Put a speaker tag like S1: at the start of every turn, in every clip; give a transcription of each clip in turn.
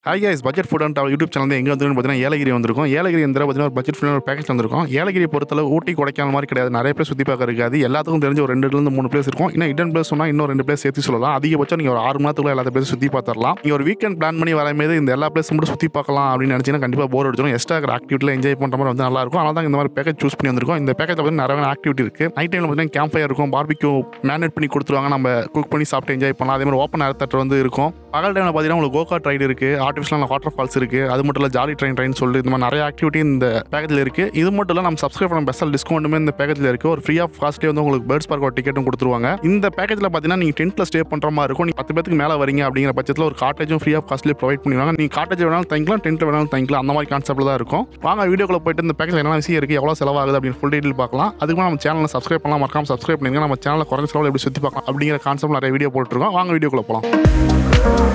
S1: hi guys budget food and YouTube channel எங்கே வந்துருக்குன்னு பார்த்தீங்கன்னா ஏலகிரி வந்திருக்கும் ஏலகிரி இந்த தடவை பார்த்தீங்கன்னா ஒரு பட்ஜெட் ஃபுட் ஒரு பேக்கேஜ் வந்திருக்கும் ஏலகிரி பொறுத்தளவு ஊட்டி கொடைக்கானல் மாதிரி கிடையாது நிறைய பேர் சுற்றி பார்க்க இருக்காது எல்லாத்துக்கும் தெரிஞ்ச ஒரு ரெண்டுலேருந்து மூணு பிளேஸ் இருக்கும் இன்னும் இடன் பிளேஸ் சொன்னால் இன்னும் ரெண்டு பிளேஸ் சேர்த்து சொல்லலாம் அதிகபட்சம் நீங்கள் ஒரு ஆறு மணி நேரத்துக்குள்ள எல்லா பிளேஸ் சுற்றி பார்த்துடலாம் நீங்கள் ஒரு வீக்கெண்ட் பிளான் பண்ணி வரும்போது இந்த எல்லா பிளேஸும் மட்டும் சுற்றி பார்க்கலாம் அப்படின்னு நினச்சிங்கன்னா கண்டிப்பாக போர் அடிச்சிடும் எக்ஸ்ட்ரா இருக்கிற ஆக்டிவிட்டியில் என்ஜாய் பண்ணுற மாதிரி வந்து நல்லா இருக்கும் அதனால தான் இந்த மாதிரி பேக்கேஜ் சூஸ் பண்ணி வந்திருக்கோம் இந்த பேக்கேஜ் பார்த்தீங்கன்னா நிறைய ஆக்டிவிட்டி இருக்குது நைட் டைமில் பார்த்தீங்கன்னா கேம்ப் ஃபயர் இருக்கும் பார்பிக்யூ மேனேட் பண்ணி கொடுத்துருவாங்க நம்ம குக் பண்ணி சாப்பிட்டு என்ஜாய் பண்ணலாம் அதே மாதிரி ஓப்பன் ஏர் தேட்டர் வந்து இருக்கும் பகல் டைமில் பார்த்தீங்கன்னா உங்களுக்கு கோகாட் ரைடு இருக்குது ஆர்டிஃபிஷியல் வாட்டர் ஃபால்ஸ் இருக்குது அது மட்டும் இல்லை ஜாலி ட்ரெயின் ட்ரெயின் சொல்லி இந்த மாதிரி நிறைய ஆக்டிவிட்டி இந்த பேக்கேஜில் இருக்குது இது மட்டும் இல்லை நம்ம சப்ஸ்கிரைப் பண்ண பெஸ்ட் டிஸ்கவுண்ட்டுமே இந்த பேக்கேஜில் இருக்குது ஒரு ஃப்ரீ ஆஃப் காஸ்ட்லேயே வந்து உங்களுக்கு பேர்ட்ஸ் பார்க் ஒரு டிக்கெட்டும் கொடுத்துருவாங்க இந்த பேக்கேஜில் பார்த்தீங்கன்னா நீங்கள் டென்ட்டில் ஸ்டே பண்ணுற மாதிரி இருக்கும் நீங்கள் பத்து பேருக்கு மேலே வரீங்க அப்படிங்கிற பட்சத்தில் ஒரு காட்டேஜும் ஃப்ரீ ஆஃப் காஸ்ட்லேயே ப்ரொவைட் பண்ணிடுவாங்க நீங்கள் காட்டேஜ் வேணாலும் தங்கிக்கலாம் டென்ட்டில் வேணாலும் தங்கிக்கலாம் அந்த மாதிரி கான்செப்ட்டில் தான் இருக்கும் வாங்க வீடியோக்குள்ள போயிட்டு இந்த பேக்கேஜ் என்ன விஷயம் இருக்குது எவ்வளோ செலவாகுது அப்படின்னு ஃபுல் டீட்டெயில் பார்க்கலாம் அதுக்கு நம்ம சேனலை சப்ஸ்கிரைப் பண்ணலாம் மறக்காம சப்ஸ்கிரைப் பண்ணிங்க நம்ம சேனலில் குறைஞ்ச செலவில் எப்படி சுற்றி பார்க்கலாம் அப்படிங்கிற கான்செப்ட் நிறைய வீடியோ போட்டுருக்கோம் வாங்க வீடியோக்குள்ள போகலாம்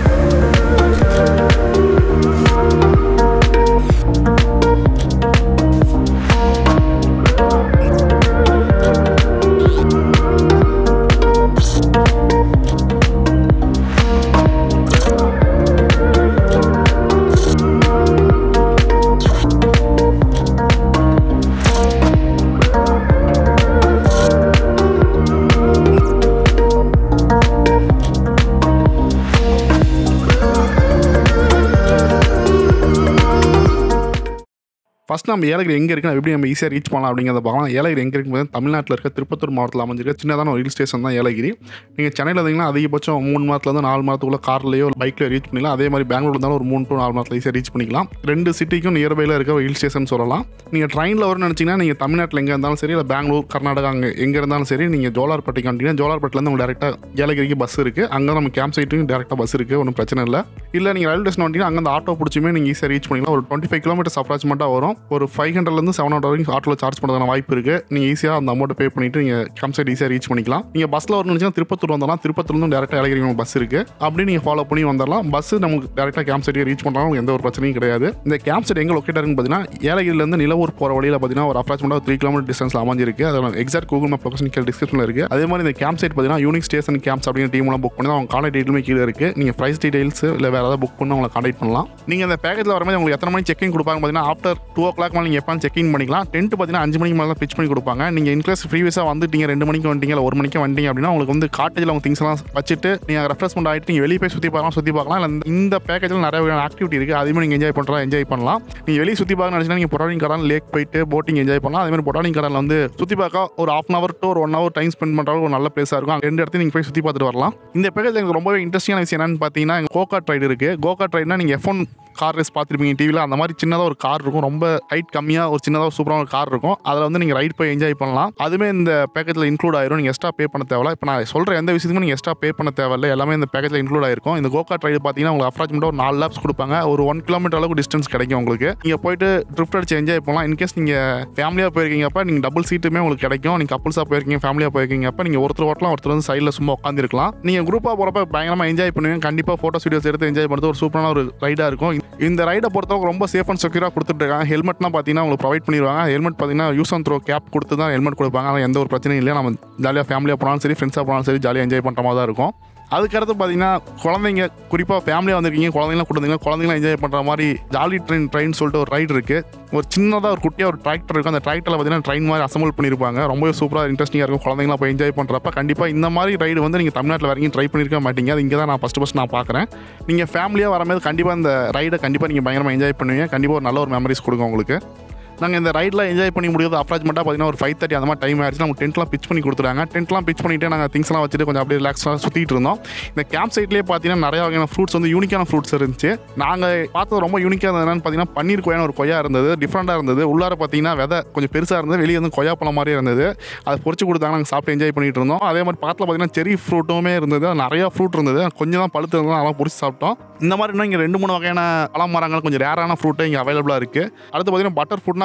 S1: ஃபர்ஸ்ட் நம்ம ஏலகிரி எங்கே இருக்கு எப்படி நம்ம ஈஸியாக ரீச் பண்ணலாம் அப்படிங்கிறத பார்க்கலாம் ஏலகிரி எங்கே இருக்கு பார்த்தீங்கன்னா தமிழ்நாட்டில் இருக்க திருப்பத்தூர் மாவட்டத்தில் அமைஞ்சிருக்க சின்னதான ஒரு ஹில் ஸ்டேஷன் தான் ஏலகிரி நீங்கள் சென்னையில் இருந்தீங்கன்னா அதிகபட்சம் மூணு மாதத்துலேருந்து நாலு மாதத்துக்குள்ள கார்லையோ பைக்லையோ ரீச் பண்ணிக்கலாம் அதே மாதிரி பெங்களூர் இருந்தாலும் ஒரு மூணு டு நாலு மாதத்தில் ஈஸியாக ரீச் பண்ணிக்கலாம் ரெண்டு சிட்டிக்கும் நியர்பையில் இருக்க ஒரு ஹில் ஸ்டேஷன் சொல்லலாம் நீங்கள் ட்ரெயினில் வரும்னு நினச்சிங்கன்னா நீங்கள் தமிழ்நாட்டில் எங்கே இருந்தாலும் சரி இல்லை பெங்களூர் கர்நாடகா அங்கே எங்கே இருந்தாலும் சரி நீங்கள் ஜோலார்பேட்டைக்கு வந்தீங்கன்னா ஜோலார்பேட்டிலேருந்து உங்களுக்கு டேரெக்டாக ஏலகிரிக்கு பஸ் இருக்குது அங்கே நம்ம கேம்ப் சைட்டுக்கும் டேரெக்டாக பஸ் இருக்குது ஒன்றும் பிரச்சனை இல்லை இல்லை நீங்கள் ரயில்வே ஸ்டேஷன் வந்தீங்கன்னா அங்கே அந்த ஆட்டோ பிடிச்சுமே நீங்கள் ஈஸியாக ரீச் பண்ணிக்கலாம் ஒரு டுவெண்ட்டி ஃபைவ் கிலோமீட்டர்ஸ் அப்ராக்சிமேட்டாக வரும் ஒரு ஃபைவ் ஹண்ட்ரட்லேருந்து செவன் ஹண்ட்ரட் வரைக்கும் ஆட்டோவில் சார்ஜ் பண்ணுறதுக்கான வாய்ப்பு இருக்குது நீங்கள் ஈஸியாக அந்த அமௌண்ட் பே பண்ணிட்டு நீங்கள் கேம்ப் சைட் ஈஸியாக ரீச் பண்ணிக்கலாம் நீங்கள் பஸ்ஸில் வரணும்னு திருப்பத்தூர் வந்தாலும் திருப்பத்தூர்லேருந்து டேரெக்டாக ஏலகிரி பஸ் இருக்குது அப்படி நீங்கள் ஃபாலோ பண்ணி வந்துடலாம் பஸ் நமக்கு டேரெக்டாக கேம்ப் சைட்டை ரீச் பண்ணுறாங்க எந்த ஒரு பிரச்சனையும் கிடையாது இந்த கேம்ப் சைட் எங்கே லொக்கேட் இருக்குன்னு பார்த்தீங்கன்னா ஏலகிரிலேருந்து நிலவூர் போகிற வழியில் பார்த்தீங்கன்னா ஒரு அப்ராக்சிமேட்டாக த்ரீ கிலோமீட்டர் டிஸ்டன்ஸில் அமைஞ்சிருக்கு அதோட எக்ஸாக்ட் கூகுள் மேப் லொகேஷன் கீழே டிஸ்கிரிப்ஷனில் இருக்குது அதே மாதிரி இந்த கேம்ப் சைட் பார்த்தீங்கன்னா யூனிக் ஸ்டேஷன் கேம்ப்ஸ் அப்படிங்கிற டீம்லாம் புக் பண்ணி அவங்க கான்டாக்ட் டீட்டெயிலுமே கீழே இருக்குது நீங்கள் ப்ரைஸ் டீடைல்ஸ் இல்லை வேறு ஏதாவது புக் பண்ணி உங்களை கான்டாக்ட் பண்ணலாம் நீங்கள் இந்த பேக்கேஜில் வரும்போது உங்களுக்கு எத்தனை மணி செக்கிங் கொடுப்பாங்க பார்த்தீங்கன்னா ஆஃப்டர் டூ ஓ கிளாக் மேலே நீங்கள் எப்போ செக்கிங் பண்ணிக்கலாம் டென்ட் பார்த்தீங்கன்னா அஞ்சு மணிக்கு மேலே பிச் பண்ணி கொடுப்பாங்க நீங்கள் இன்கேஸ் ப்ரீவியஸாக வந்துட்டீங்க ரெண்டு மணிக்கு வந்துட்டீங்க இல்லை ஒரு மணிக்கு வந்துட்டீங்க அப்படின்னா உங்களுக்கு வந்து காட்டேஜில் உங்கள் திங்ஸ் எல்லாம் வச்சுட்டு நீங்கள் ரெஃப்ரெஷ்மெண்ட் ஆகிட்டு நீங்கள் வெளியே போய் சுற்றி பார்க்கலாம் சுற்றி பார்க்கலாம் இல்லை இந்த பேக்கேஜில் நிறைய வகையான ஆக்டிவிட்டி இருக்குது அதுவுமே நீங்கள் என்ஜாய் பண்ணுறா என்ஜாய் பண்ணலாம் நீங்கள் வெளியே சுற்றி பார்க்க நினச்சினா நீங்கள் பொட்டானிக் கார்டன் லேக் போயிட்டு போட்டிங் என்ஜாய் பண்ணலாம் அதே மாதிரி பொட்டானிக் கார்டனில் வந்து சுற்றி பார்க்க ஒரு ஆஃப் அன் ஹவர் டு ஒரு ஒன் ஹவர் டைம் ஸ்பெண்ட் பண்ணுற ஒரு நல்ல பிளேஸாக இருக்கும் அங்க ரெண்டு இடத்தையும் நீங்கள் போய் சுற்றி பார்த்துட்டு வரலாம் இந்த பேக்கேஜ் எனக்கு ரொம்பவே இன்ட்ரெஸ்டிங்கான விஷயம் என்னன்னு பார்த்தீங்கன்னா கோகாட் ரைடு இருக்குது கோகாட் ரைட்னா நீங்கள் எஃப் ஒன் கார் ரேஸ் பார்த்துருப்பீங்க டிவியில் அந்த மாதிரி சின்னதாக ஒரு கார் இருக்கும் ரொம்ப ஹைட் கம்மியாக ஒரு சின்னதாக சூப்பரான ஒரு கார் இருக்கும் அதில் வந்து நீங்கள் ரைட் போய் என்ஜாய் பண்ணலாம் அதுவுமே இந்த பேக்கேஜில் இன்க்ளூட் ஆயிரும் நீங்கள் எக்ஸ்ட்ரா பே பண்ண தேவையில்ல இப்போ நான் சொல்கிற எந்த விஷயத்துக்கும் நீங்கள் எக்ஸ்ட்ரா பே பண்ண தேவையில்ல எல்லாமே இந்த பேக்கேஜில் இன்க்ளூட் ஆயிருக்கும் இந்த கோகாட் ரைடு பார்த்தீங்கன்னா உங்களுக்கு அப்ராக்சிமேட்டாக ஒரு நாலு லேப்ஸ் கொடுப்பாங்க ஒரு ஒன் கிலோமீட்டர் அளவுக்கு டிஸ்டன்ஸ் கிடைக்கும் உங்களுக்கு நீங்கள் போயிட்டு ட்ரிஃப்ட் அடிச்சு என்ஜாய் பண்ணலாம் இன்கேஸ் நீங்கள் ஃபேமிலியாக போயிருக்கீங்கப்ப நீங்கள் டபுள் சீட்டுமே உங்களுக்கு கிடைக்கும் நீங்கள் கப்புள்ஸாக போயிருக்கீங்க ஃபேமிலியாக போயிருக்கீங்கப்ப நீங்கள் ஒருத்தர் ஓட்டலாம் ஒருத்தர் வந்து சைடில் சும்மா உட்காந்துருக்கலாம் நீங்கள் குரூப்பாக போகிறப்ப பயங்கரமாக என்ஜாய் பண்ணுவீங்க கண்டிப்பாக ஃபோட்டோஸ் வீடியோஸ் எடுத்து என்ஜாய் பண்ணுறது ஒரு சூப்பரான ஒரு ரைடாக இருக்கும் இந்த ரைடை பொறுத்தவரைக்கும் ரொம்ப சேஃப் அண்ட் செக்யூராக கொடுத்துட்ருக்காங்க ஹெல்மெட்லாம் பார்த்தீங்கன்னா உங்களுக்கு ப்ரொவைட் பண்ணிடுவாங்க ஹெல்மெட் பார்த்தீங்கன்னா யூஸ் அண்ட் த்ரோ கேப் கொடுத்து தான் ஹெல்மெட் கொடுப்பாங்க ஆனால் எந்த ஒரு பிரச்சனையும் இல்லை நம்ம ஜாலியாக ஃபேமிலியாக போனாலும் சரி ஃப்ரெண்ட்ஸாக போனாலும் சரி ஜாலியாக என்ஜாய் பண்ணுற மாதிரி தான் இருக்கும் அதுக்கடுத்து பார்த்தீங்கன்னா குழந்தைங்க குறிப்பாக ஃபேமிலியாக வந்திருக்கீங்க குழந்தைங்களாம் கொடுத்தீங்க குழந்தைங்களாம் என்ஜாய் பண்ணுற மாதிரி ஜாலி ட்ரெயின் ட்ரெயின் சொல்லிட்டு ஒரு ரைடு இருக்குது ஒரு சின்னதாக ஒரு குட்டியாக ஒரு டிராக்டர் இருக்கும் அந்த டிராக்டரில் பார்த்தீங்கன்னா ட்ரெயின் மாதிரி அசம்பிள் பண்ணியிருப்பாங்க ரொம்பவே சூப்பராக இன்ட்ரெஸ்டிங்காக இருக்கும் குழந்தைங்களாம் போய் என்ஜாய் பண்ணுறப்ப கண்டிப்பாக இந்த மாதிரி ரைடு வந்து நீங்கள் தமிழ்நாட்டில் வரைக்கும் ட்ரை பண்ணியிருக்க மாட்டீங்க அது இங்கே தான் நான் ஃபஸ்ட்டு ஃபஸ்ட் நான் பார்க்குறேன் நீங்கள் ஃபேமிலியாக வரும்போது கண்டிப்பாக இந்த ரைடை கண்டிப்பாக நீங்கள் பயங்கரமாக என்ஜாய் பண்ணுவீங்க கண்டிப்பாக ஒரு நல்ல ஒரு மெமரிஸ் கொடுக்கும் உங்களுக்கு நாங்கள் இந்த ரைடில் என்ஜாய் பண்ணி முடியாது அப்ராக்சிமேட்டாக பார்த்தீங்கன்னா ஒரு ஃபைவ் தேர்ட்டி அந்த மாதிரி டைம் ஆயிடுச்சு நம்ம டென்ட்லாம் பிச் பண்ணி கொடுத்துருவாங்க டென்ட்லாம் பிச் பண்ணிவிட்டு நாங்கள் திங்ஸ்லாம் வச்சுட்டு கொஞ்சம் அப்படியே ரிலாக்ஸாக சுற்றிட்டு இருந்தோம் இந்த கேம்ப் சைட்லேயே பார்த்தீங்கன்னா நிறைய வகையான ஃப்ரூட்ஸ் வந்து யூனிக்கான ஃப்ரூட்ஸ் இருந்துச்சு நாங்கள் பார்த்தது ரொம்ப யூனிக்காக இருந்தது என்னன்னு பார்த்தீங்கன்னா பன்னீர் கொய்யான ஒரு கொய்யா இருந்தது டிஃப்ரெண்ட்டாக இருந்தது உள்ளார பார்த்தீங்கன்னா விதை கொஞ்சம் பெருசாக இருந்தது வெளியே வந்து கொய்யா பழம் மாதிரியே இருந்தது அதை பொறிச்சு கொடுத்தாங்க நாங்கள் சாப்பிட்டு என்ஜாய் பண்ணிட்டு இருந்தோம் அதே மாதிரி பக்கத்தில் பார்த்தீங்கன்னா செரி ஃப்ரூட்டுமே இருந்தது நிறைய ஃப்ரூட் இருந்தது கொஞ்சம் தான் பழுத்து இருந்தது அதெல்லாம் பொறிச்சு சாப்பிட்டோம் இந்த மாதிரி இன்னும் இங்கே ரெண்டு மூணு வகையான பழம் மரங்கள் கொஞ்சம் ரேரான ஃப்ரூட்டு இங்கே அவைலபிளாக இருக்குது அடுத்து பார்த்தீங்கன்னா பட்டர் ஃப்ரூட்னா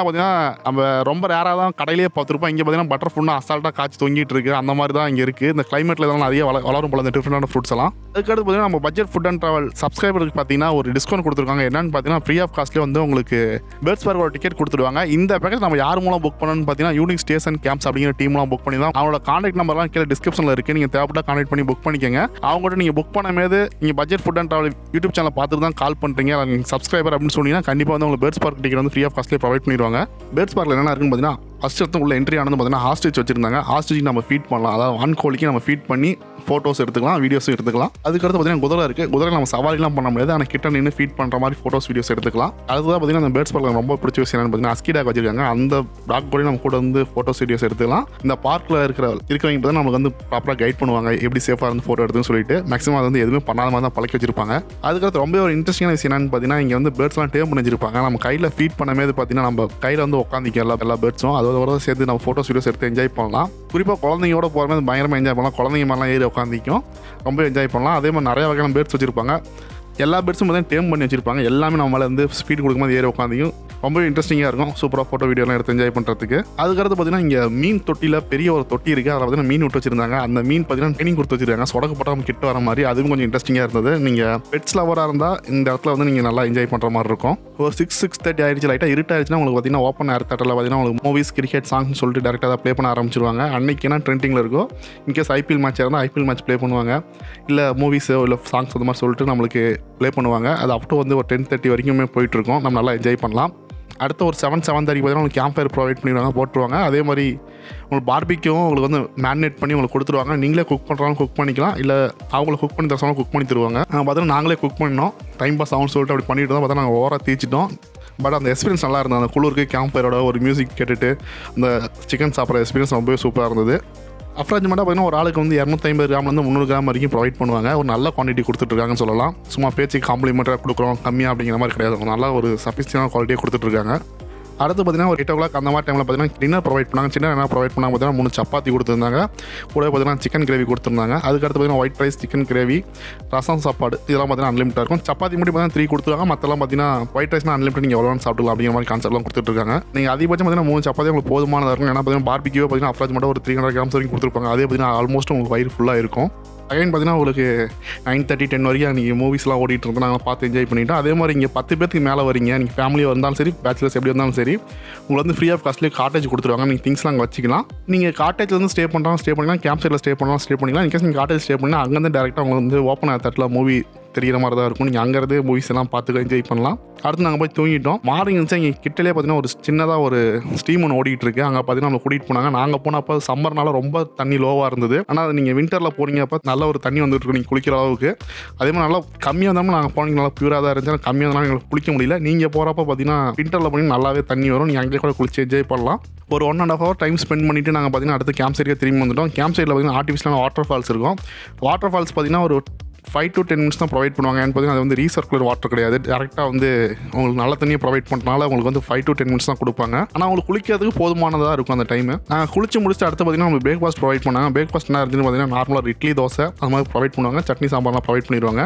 S1: பார்த்தீங்கன்னா நம்ம ரொம்ப ரேராக தான் கடையிலேயே பார்த்துருப்போம் இங்கே பார்த்தீங்கன்னா பட்டர் ஃப்ரூட்னா அசால்ட்டாக காய்ச்சி தொங்கிட்டு இருக்கு அந்த மாதிரி தான் இங்கே இருக்குது இந்த கிளைமேட்டில் இதெல்லாம் நிறைய வள வளரும் போல இந்த டிஃப்ரெண்டான ஃப்ரூட்ஸ் எல்லாம் அதுக்கடுத்து பார்த்தீங்கன்னா நம்ம பட்ஜெட் ஃபுட் அண்ட் ட்ராவல் சப்ஸ்கிரைபருக்கு பார்த்தீங்கன்னா ஒரு டிஸ்கவுண்ட் கொடுத்துருக்காங்க என்னன்னு பார்த்தீங்கன்னா ஃப்ரீ ஆஃப் காஸ்ட்லேயே வந்து உங்களுக்கு பேர்ட்ஸ் பார்க் ஒரு டிக்கெட் கொடுத்துருவாங்க இந்த பேக்கேஜ் நம்ம யார் மூலம் புக் பண்ணணும்னு பார்த்தீங்கன்னா யூனிக் ஸ்டேஷன் கேம்ப்ஸ் அப்படிங்கிற டீம்லாம் புக் பண்ணி தான் அவங்களோட கான்டாக்ட் நம்பர்லாம் கீழே டிஸ்கிரிப்ஷனில் இருக்குது நீங்கள் தேவைப்பட்ட கான்டாக்ட் பண்ணி புக் பண்ணிக்கோங்க அவங்ககிட்ட நீங்கள் புக் பண்ணும்போது நீங்கள் budget food and travel YouTube channel பார்த்துட்டு தான் கால் பண்ணுறீங்க நீங்கள் சப்ஸ்கிரைபர் அப்படின்னு சொன்னீங்கன்னா கண்டிப்பாக வந்து உங்களுக்கு பேர்ட்ஸ் பார்க் டிக்கெட் வந்து ஃப்ரீ ஆஃப் காஸ்ட்லேயே ப்ரொவைட் பண்ணிடுவாங்க பேர்ட்ஸ் பார்க்கில் என்ன இருக்குன்னு பார்த்தீங்கன்னா ஃபஸ்ட் இடத்துல உள்ள என்ட்ரி ஆனது பார்த்தீங்கன்னா ஹாஸ்டேஜ் வச்சிருந்தாங்க ஹாஸ்டேஜ் நம்ம ஃபீட் பண்ணலாம் அதாவது ஆண் கோழிக்கு நம்ம ஃபீட் பண்ணி ஃபோட்டோஸ் எடுத்துக்கலாம் வீடியோஸும் எடுத்துக்கலாம் அதுக்கடுத்து பார்த்தீங்கன்னா குதிரை இருக்குது குதிரை நம்ம சவாரிலாம் பண்ண முடியாது ஆனால் கிட்ட நின்று ஃபீட் பண்ணுற மாதிரி ஃபோட்டோஸ் வீடியோஸ் எடுத்துக்கலாம் அதுதான் பார்த்தீங்கன்னா அந்த பேர்ட்ஸ் பார்க்கில் ரொம்ப பிடிச்ச விஷயம் என்னன்னு பார்த்தீங்கன்னா அஸ்கி டாக் வச்சிருக்காங்க அந்த டாக் கூட நம்ம கூட வந்து ஃபோட்டோஸ் வீடியோஸ் எடுத்துக்கலாம் இந்த பார்க்கில் இருக்கிற இருக்கிறவங்க பார்த்தா நமக்கு வந்து ப்ராப்பராக கைட் பண்ணுவாங்க எப்படி சேஃபாக இருந்து ஃபோட்டோ எடுத்துன்னு சொல்லிட்டு மேக்ஸிமம் அது வந்து எதுவுமே பண்ணாத மாதிரி தான் பழக்கி வச்சிருப்பாங்க அதுக்கடுத்து ரொம்ப ஒரு இன்ட்ரெஸ்டிங்கான விஷயம் என்னன்னு பார்த்தீங்கன்னா இங்கே வந்து பேர்ட்ஸ்லாம் டேம் பண்ணி வச்சிருப்பாங்க நம்ம கையில் ஃபீட் பண்ணும்போது பார்த்தீங்கன்னா நம்ம கையில் வந்து உட்காந்துக்க எல்லா எல்லா பேர்ட்ஸும் அதோட வர சேர்த்து நம்ம ஃபோட்டோஸ் வீடியோஸ் எடுத்து என்ஜாய் பண்ணலாம் குறிப்பாக குழந்தைங்களோட போகிற மாதிரி பயங்கரமாக என்ஜாய் பண்ணலாம் குழந்தைங்க மாதிரிலாம் ஏறி உட்காந்துக்கும் ரொம்ப என்ஜாய் பண்ணலாம் அதே மாதிரி நிறைய வகையான பேர்ட்ஸ் வச்சிருப்பாங்க எல்லா பேர்ட்ஸும் பார்த்தீங்கன்னா டேம் பண்ணி வச்சிருப்பாங்க எல்லாமே நம்ம மேலே வந்து ஸ்பீட் கொடுக்கும்போது ஏறி உட்காந்துக்கும் ரொம்ப இன்ட்ரெஸ்டிங்காக இருக்கும் சூப்பராக ஃபோட்டோ வீடியோலாம் எடுத்து என்ஜாய் பண்ணுறதுக்கு அதுக்கடுத்து பார்த்தீங்கன்னா இங்கே மீன் தொட்டியில் பெரிய ஒரு தொட்டி இருக்குது அதில் பார்த்தீங்கன்னா மீன் விட்டு வச்சிருந்தாங்க அந்த மீன் பார்த்தீங்கன்னா ட்ரைனிங் கொடுத்து வச்சிருக்காங்க சொடக்கு போட்டால் கிட்ட வர மாதிரி அதுவும் கொஞ்சம் இன்ட்ரெஸ்டிங்காக இருந்தது நீங்கள் பெட்ஸ் லவராக இருந்தால் இந்த இடத்துல வந்து நீங்கள் நல்லா என்ஜாய் பண்ணுற மாதிரி இருக்கும் ஒரு சிக்ஸ் சிக்ஸ் தேர்ட்டி ஆயிடுச்சு லைட்டாக இருட்டாயிருச்சுன்னா உங்களுக்கு பார்த்தீங்கன்னா ஓப்பன் ஏர் தேட்டரில் பார்த்தீங்கன்னா உங்களுக்கு மூவிஸ் கிரிக்கெட் சாங்ஸ் சொல்லிட்டு டேரெக்டாக அதை ப்ளே பண்ண ஆரம்பிச்சிருவாங்க அன்னைக்கு என்ன ட்ரெண்டிங்கில் இருக்கோ இன்கேஸ் ஐபிஎல் மேட்ச் இருந்தால் ஐபிஎல் மேட்ச் ப்ளே பண்ணுவாங்க இல்லை மூவிஸோ இல்லை சாங்ஸ் அந்த மாதிரி சொல்லிட்டு நம்மளுக்கு ப்ளே பண்ணுவாங்க அது அப் டு வந்து ஒரு டென் தேர்ட்டி வரைக்குமே போயிட்டுருக்கோம் நம்ம நல்லா என்ஜாய் பண்ணலாம் அடுத்த ஒரு செவன் செவன் தேர்ட்டி பார்த்தீங்கன்னா உங்களுக்கு கேம்ப் ஃபயர் ப்ரொவைட் பண்ணிடுவாங்க போட்டுருவாங்க அதே மாதிரி உங்களுக்கு பார்பிக்கும் உங்களுக்கு வந்து மேரினேட் பண்ணி உங்களுக்கு கொடுத்துருவாங்க நீங்களே குக் பண்ணுறாலும் குக் பண்ணிக்கலாம் இல்லை அவங்கள குக் பண்ணி தரசாலும் குக் பண்ணி தருவாங்க பார்த்தீங்கன்னா நாங்களே குக் பண்ணோம் டைம் பாஸ் ஆகும்னு சொல்லிட்டு அப்படி பண்ணிட்டு தான் பார்த்தா நாங்கள் ஓவராக தீச்சிட்டோம் பட் அந்த எக்ஸ்பீரியன்ஸ் நல்லா இருந்தது அந்த குளிருக்கு கேம்ப் ஃபயரோட ஒரு மியூசிக் கேட்டுட்டு அந்த சிக்கன் சாப்பிட்ற எக்ஸ்பீரியன்ஸ் ரொம்பவே சூப்பராக இருந்தது அப்ராஜ்மெண்ட்டாக பார்த்தீங்கன்னா ஒரு ஆளுக்கு வந்து இரநூத்தைம்பது கிராம்லேருந்து முந்நூறு கிராம் வரைக்கும் ப்ரொவைட் பண்ணுவாங்க ஒரு நல்ல குவான்டிட்டி கொடுத்துட்ருக்காங்கன்னு சொல்லலாம் சும்மா பேச்சு காம்ப்ளிமெண்ட்டாக கொடுக்குறோம் கம்மியாக அப்படிங்கிற மாதிரி கிடையாது ஒரு நல்ல ஒரு சஃபிஷியனான குவாலிட்டியாக கொடுத்துட்ருக்காங்க அடுத்து பார்த்தீங்கன்னா ஒரு எயிட் ஓ கிளாக் அந்த மாதிரி டைமில் பார்த்தீங்கன்னா டின்னர் ப்ரொவைட் பண்ணாங்க சின்ன என்ன ப்ரொவைட் பண்ணாங்க பார்த்தீங்கன்னா மூணு சப்பாத்தி கொடுத்துருந்தாங்க கூட பார்த்தீங்கன்னா சிக்கன் கிரேவி கொடுத்துருந்தாங்க அதுக்கடுத்து பார்த்தீங்கன்னா white rice chicken gravy rasam சாப்பாடு இதெல்லாம் பார்த்தீங்கன்னா அன்லிமிட்டாக இருக்கும் சப்பாத்தி மட்டும் பார்த்தீங்கன்னா த்ரீ கொடுத்துருவாங்க மற்றெல்லாம் பார்த்தீங்கன்னா ஒயிட் ரைஸ்னா அன்லிமிட் நீங்கள் எவ்வளோ சாப்பிடலாம் அப்படிங்கிற மாதிரி கான்செப்ட்லாம் கொடுத்துட்ருக்காங்க நீங்கள் அதிகபட்சம் பார்த்தீங்கன்னா மூணு சப்பாத்தி உங்களுக்கு போதுமானதாக இருக்கும் ஏன்னா பார்த்தீங்கன்னா பார்பிக்யூ பார்த்தீங்கன்னா அப்ராஜ் மட்டும் ஒரு த்ரீ ஹண்ட்ரட் கிராம்ஸ் வரைக்கும் கொடுத்துருப்பாங்க அதே பார்த்தீங்கன்னா ஆல்மோஸ்ட் உங்களுக்கு வயிறு ஃபுல்லாக இருக்கும் அகைன் பார்த்தீங்கன்னா உங்களுக்கு நைன் தேர்ட்டி டென் வரைக்கும் நீங்கள் மூவிஸ்லாம் ஓடிட்டு இருந்தோம் நாங்கள் பார்த்து என்ஜாய் பண்ணிட்டோம் அதே மாதிரி இங்கே பத்து பேருக்கு மேலே வரீங்க நீங்கள் ஃபேமிலியாக வந்தாலும் சரி பேச்சுலர்ஸ் எப்படி வந்தாலும் சரி உங்களுக்கு வந்து ஃப்ரீ ஆஃப் காஸ்ட்லேயே காட்டேஜ் கொடுத்துருவாங்க நீங்கள் திங்ஸ்லாம் அங்கே வச்சுக்கலாம் நீங்கள் காட்டேஜில் வந்து ஸ்டே பண்ணுறோம் ஸ்டே பண்ணிக்கலாம் கேம்ப் சைடில் ஸ்டே பண்ணலாம் ஸ்டே பண்ணிக்கலாம் இன்கேஸ் நீங்கள் காட்டேஜ் ஸ்டே பண்ணால் அங்கேருந்து டேரெக்டாக உங்களுக்கு வந்து ஓப்பன் தட்டில் மூவி தெரியிற மாதிரி தான் இருக்கும் நீங்கள் அங்கேருந்து மூவிஸ் எல்லாம் பார்த்து என்ஜாய் பண்ணலாம் அடுத்து நாங்கள் போய் தூங்கிட்டோம் மார்னிங் இருந்துச்சு இங்கே கிட்டலே பார்த்தீங்கன்னா ஒரு சின்னதாக ஒரு ஸ்டீம் ஒன்று ஓடிட்டு இருக்கு அங்கே பார்த்தீங்கன்னா நம்ம கூட்டிகிட்டு போனாங்க நாங்கள் போனப்போ சம்மர்னால ரொம்ப தண்ணி லோவாக இருந்தது ஆனால் நீங்கள் விண்டரில் போனீங்கப்போ நல்ல ஒரு தண்ணி வந்துட்டு இருக்கு நீங்கள் குளிக்கிற அளவுக்கு அதே மாதிரி நல்லா கம்மியாக இருந்தாலும் நாங்கள் போனீங்க நல்லா பியூராக தான் இருந்துச்சு ஆனால் கம்மியாக இருந்தாலும் எங்களுக்கு குளிக்க முடியல நீங்கள் போகிறப்ப பார்த்தீங்கன்னா விண்டரில் போனீங்க நல்லாவே தண்ணி வரும் நீங்கள் அங்கேயே கூட குளிச்சு என்ஜாய் பண்ணலாம் ஒரு one and half hour time spend பண்ணிவிட்டு நாங்கள் பார்த்தீங்கன்னா அடுத்து கேம்ப் சைடுக்கு திரும்பி வந்துட்டோம் கேம்ப் சைடில் பார்த்தீங்கன்னா ஆர்டிஃபிஷியலான வாட்டர் ஃபால்ஸ் இருக்கும் வாட்டர் ஃபால்ஸ் பார்த்தீங்கன்னா ஒரு ஃபைவ் டு டென் மினிட்ஸ் தான் ப்ரொவைட் பண்ணுவாங்க ஏன்னு பார்த்தீங்கன்னா அது வந்து ரீசர்க்குலர் வாட்டர் கிடையாது டேரெக்டாக வந்து உங்களுக்கு நல்ல தண்ணியை ப்ரொவைட் பண்ணுறதுனால உங்களுக்கு வந்து ஃபைவ் டு டென் மினிட்ஸ் தான் கொடுப்பாங்க ஆனால் உங்களுக்கு குளிக்கிறதுக்கு போதுமானதாக இருக்கும் அந்த டைம் நாங்கள் குளிச்சு முடிச்சுட்டு அடுத்து பார்த்தீங்கன்னா உங்களுக்கு பிரேக்ஃபாஸ்ட் ப்ரொவைட் பண்ணாங்க பிரேக்ஃபாஸ்ட் என்ன இருந்துன்னு பார்த்தீங்கன்னா நார்மலாக இட்லி தோசை அது மாதிரி ப்ரொவைட் பண்ணுவாங்க சட்னி சாம்பார்லாம் ப்ரொவைட் பண்ணிடுவாங்க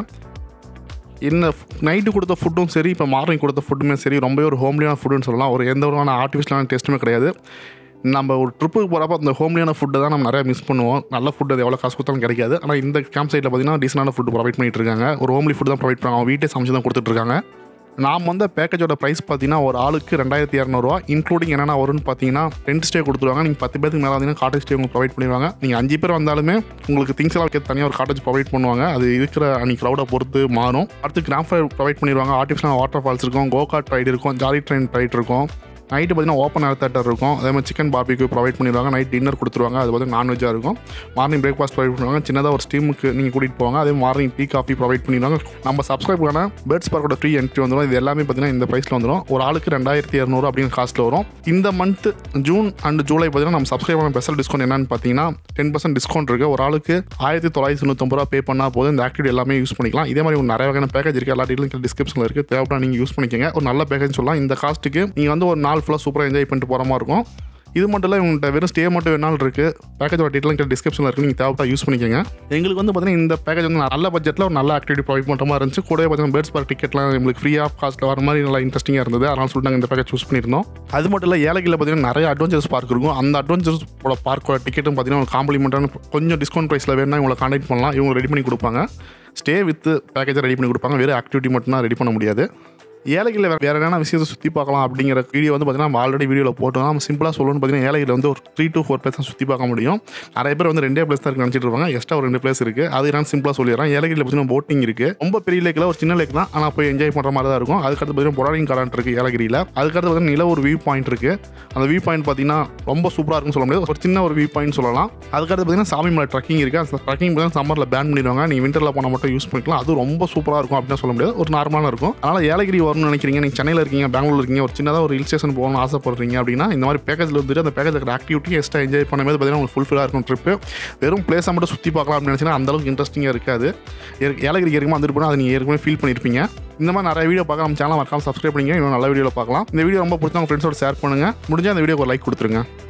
S1: என்ன நைட்டு கொடுத்த ஃபுட்டும் சரி இப்போ மார்னிங் கொடுத்த ஃபுட்டுமே சரி ரொம்பவே ஒரு ஹோம்லியான ஃபுட்டுன்னு சொல்லலாம் ஒரு எந்த விதமான ஆர்டிஃபிஷியலான டேஸ்ட்டுமே கிடையாது நம்ம ஒரு ட்ரிப்புக்கு போகிறப்ப அந்த ஹோம்லியான ஃபுட்டை தான் நம்ம நிறையா மிஸ் பண்ணுவோம் நல்ல ஃபுட் அது எவ்வளோ காசு கொடுத்தாலும் கிடைக்காது ஆனால் இந்த கேம்ப் சைட்டில் பார்த்தீங்கன்னா டீசெண்டான ஃபுட் ப்ரொவைட் பண்ணிட்டு இருக்காங்க ஒரு ஹோம்லி ஃபுட் தான் ப்ரொவைட் பண்ணுவாங்க அவங்க வீட்டே சமைச்சு தான் கொடுத்துட்ருக்காங்க நாம் வந்த பேக்கேஜோட ப்ரைஸ் பார்த்தீங்கன்னா ஒரு ஆளுக்கு ரெண்டாயிரத்தி இரநூறுவா இன்க்ளூடிங் என்னென்ன வரும்னு பார்த்தீங்கன்னா டென்ட் ஸ்டே கொடுத்துருவாங்க நீங்கள் பத்து பேருக்கு மேலே வந்தீங்கன்னா காட்டேஜ் ஸ்டே உங்களுக்கு ப்ரொவைட் பண்ணிடுவாங்க நீங்கள் அஞ்சு பேர் வந்தாலுமே உங்களுக்கு திங்ஸ் எல்லாம் வைக்க தனியாக ஒரு காட்டேஜ் ப்ரொவைட் பண்ணுவாங்க அது இருக்கிற அன்னைக்கு க்ரௌடை பொறுத்து மாறும் அடுத்து கிராண்ட் ஃபயர் ப்ரொவைட் பண்ணிடுவாங்க ஆர்டிஃபிஷியல் வாட்டர் ஃபால்ஸ் இருக்கும் கோகாட் ரைடு இருக்கும் ஜாலி ட்ரெயின் ரைட் இருக்கும் நைட்டு பார்த்தீங்கன்னா ஓப்பன் ஏர் தேட்டர் இருக்கும் அதே மாதிரி சிக்கன் பார்பிக்கு ப்ரொவைட் பண்ணிடுவாங்க நைட் டின்னர் கொடுத்துருவாங்க அது வந்து நான்வெஜ்ஜாக இருக்கும் மார்னிங் பிரேக்ஃபாஸ்ட் ப்ரொவைட் பண்ணுவாங்க சின்னதாக ஒரு ஸ்டீமுக்கு நீங்கள் கூட்டிகிட்டு போவாங்க அதே மார்னிங் டீ காஃபி ப்ரொவைட் பண்ணிடுவாங்க நம்ம சப்ஸ்கிரைப் பண்ண பேர்ட்ஸ் பார்க்கோட ஃப்ரீ என்ட்ரி வந்துடும் இது எல்லாமே பார்த்தீங்கன்னா இந்த ப்ரைஸில் வந்துடும் ஒரு ஆளுக்கு ரெண்டாயிரத்தி இரநூறு அப்படிங்கிற காஸ்ட்டில் வரும் இந்த மந்த் ஜூன் அண்ட் ஜூலை பார்த்தீங்கன்னா நம்ம சப்ஸ்கிரைப் பண்ண ஸ்பெஷல் டிஸ்கவுண்ட் என்னன்னு பார்த்தீங்கன்னா டென் பர்சன்ட் டிஸ்கவுண்ட் இருக்குது ஒரு ஆளுக்கு ஆயிரத்தி தொள்ளாயிரத்தி தொண்ணூத்தொம்பது ரூபா பே பண்ணால் போதும் இந்த ஆக்டிவிட்டி எல்லாமே யூஸ் பண்ணிக்கலாம் இதே மாதிரி ஒரு நிறைய வகையான பேக்கேஜ் இருக்குது எல்லா டீட்டெயிலும் டிஸ்கிரிப்ஷனில் இருக்குது தேவைப்பட்டா நீங்கள் யூஸ் பண்ணிக்கோங்க ஒரு நல்ல பேக்கேஜ் சொல்லலாம் இந்த காஸ்ட்டுக்கு நீங்கள் வந்து ஒரு நாள் ஃபுல்லாக சூப்பராக என்ஜாய் பண்ணிட்டு போகிற மாதிரி இருக்கும் இது மட்டும் இல்லை இவங்கள்ட்ட வெறும் ஸ்டே மட்டும் வேணாலும் இருக்குது பேக்கேஜோட டீட்டெயில் டிஸ்கிரிப்ஷனில் இருக்குது நீங்கள் தேவைப்பட்டா யூஸ் பண்ணிக்கோங்க எங்களுக்கு வந்து பார்த்தீங்கன்னா இந்த பேக்கேஜ் வந்து நல்ல பட்ஜெட்டில் ஒரு நல்ல ஆக்டிவிட்டி ப்ரொவைட் பண்ணுற மாதிரி இருந்துச்சு கூடவே பார்த்தீங்கன்னா பேர்ட்ஸ் பார்க் டிக்கெட்லாம் எங்களுக்கு ஃப்ரீ ஆஃப் காஸ்ட்டில் வர மாதிரி நல்லா இன்ட்ரெஸ்டிங்காக இருந்தது அதனால சொல்லிட்டு நாங்கள் இந்த பேக்கேஜ் சூஸ் பண்ணியிருந்தோம் அது மட்டும் இல்லை ஏலகிரியில் பார்த்தீங்கன்னா நிறைய அட்வென்ச்சர்ஸ் பார்க் இருக்கும் அந்த அட்வென்ச்சர்ஸ் பார்க்கோட டிக்கெட்டும் பார்த்தீங்கன்னா ஒரு காம்ப்ளிமெண்ட்டான கொஞ்சம் டிஸ்கவுண்ட் ப்ரைஸில் வேணா இவங்களை கான்டாக்ட் பண்ணலாம் இவங்க ரெடி பண்ணி கொடுப்பாங்க ஸ்டே வித் பேக்கேஜை ரெடி பண்ணி கொடுப்பாங்க வெறும் ஆக்டிவிட்டி மட்டும் தான் ரெடி பண்ண முடியாது ஏலகிரியில் வேறு வேறு என்னென்ன விஷயத்தை சுற்றி பார்க்கலாம் அப்படிங்கிற வீடியோ வந்து பார்த்தீங்கன்னா நம்ம ஆல்ரெடி வீடியோவில் போட்டோம் நம்ம சிம்பிளாக சொல்லணும்னு பார்த்தீங்கன்னா ஏலகிரியில் வந்து ஒரு த்ரீ to ஃபோர் பிளேஸ் தான் சுற்றி பார்க்க முடியும் நிறைய பேர் வந்து ரெண்டே பிளேஸ் தான் இருக்கு நினச்சிட்டு இருப்பாங்க எக்ஸ்ட்ரா ஒரு ரெண்டு பிளேஸ் இருக்குது அது நான் சிம்பிளாக சொல்லிடுறேன் ஏலகிரியில் பார்த்தீங்கன்னா போட்டிங் இருக்குது ரொம்ப பெரிய லேக்கில் ஒரு சின்ன லேக் தான் ஆனால் போய் என்ஜாய் பண்ணுற மாதிரி தான் இருக்கும் அதுக்கடுத்து பார்த்தீங்கன்னா பொடாரிங் கார்டன் இருக்குது ஏலகிரியில் அதுக்கடுத்து பார்த்தீங்கன்னா நில ஒரு வியூ பாயிண்ட் இருக்குது அந்த வியூ பாயிண்ட் பார்த்தீங்கன்னா ரொம்ப சூப்பராக இருக்குன்னு சொல்ல முடியாது ஒரு சின்ன ஒரு வியூ பாயிண்ட் சொல்லலாம் அதுக்கடுத்து பார்த்தீங்கன்னா சாமிமலை ட்ரக்கிங் இருக்குது அந்த ட்ரக்கிங் பார்த்தீங்கன்னா சம்மரில் பேன் பண்ணிடுவாங்க நீங்கள் விண்டரில் போனால் மட்டும் யூஸ் பண்ணிக்கலாம் அது ரொம்ப சூப்பராக இருக்கும் அப்படின்னு சொல்ல முடியாது ஒரு நார்மலாக இருக்கும் அதனால் ஏலகிரி வரணும்னு நினைக்கிறீங்க நீங்கள் சென்னையில் இருக்கீங்க பெங்களூர் இருக்கீங்க ஒரு சின்னதாக ஒரு ஹில் ஸ்டேஷன் போகணும்னு ஆசைப்படுறீங்க அப்படின்னா இந்த மாதிரி பேக்கேஜில் வந்துட்டு அந்த பேக்கேஜ் இருக்கிற ஆக்டிவிட்டி எக்ஸ்ட்ரா என்ஜாய் பண்ணும்போது பார்த்தீங்கன்னா உங்களுக்கு ஃபுல்ஃபில்லாக இருக்கும் ட்ரிப்பு வெறும் பிளேஸை மட்டும் சுற்றி பார்க்கலாம் அப்படின்னு நினச்சினா அந்தளவுக்கு இன்ட்ரெஸ்டிங்காக இருக்காது ஏ- ஏலகிரிக்கு ஏற்கனவே வந்துட்டு போனால் அதை நீங்கள் ஏற்கனவே ஃபீல் பண்ணியிருப்பீங்க இந்த மாதிரி நிறைய வீடியோ பார்க்க நம்ம சேனல் மறக்காம சப்ஸ்கிரைப் பண்ணிங்க இன்னும் நல்ல வீடியோவில் பார்க்கலாம் இந்த வீடியோ ரொம்ப பிடிச்சா உங்கள் ஃப்ரெண்ட்ஸோட ஷேர் பண்ணுங்கள் முடிஞ்சால் அந்த வீடியோக்கு ஒரு லைக் கொடுத்துருங்க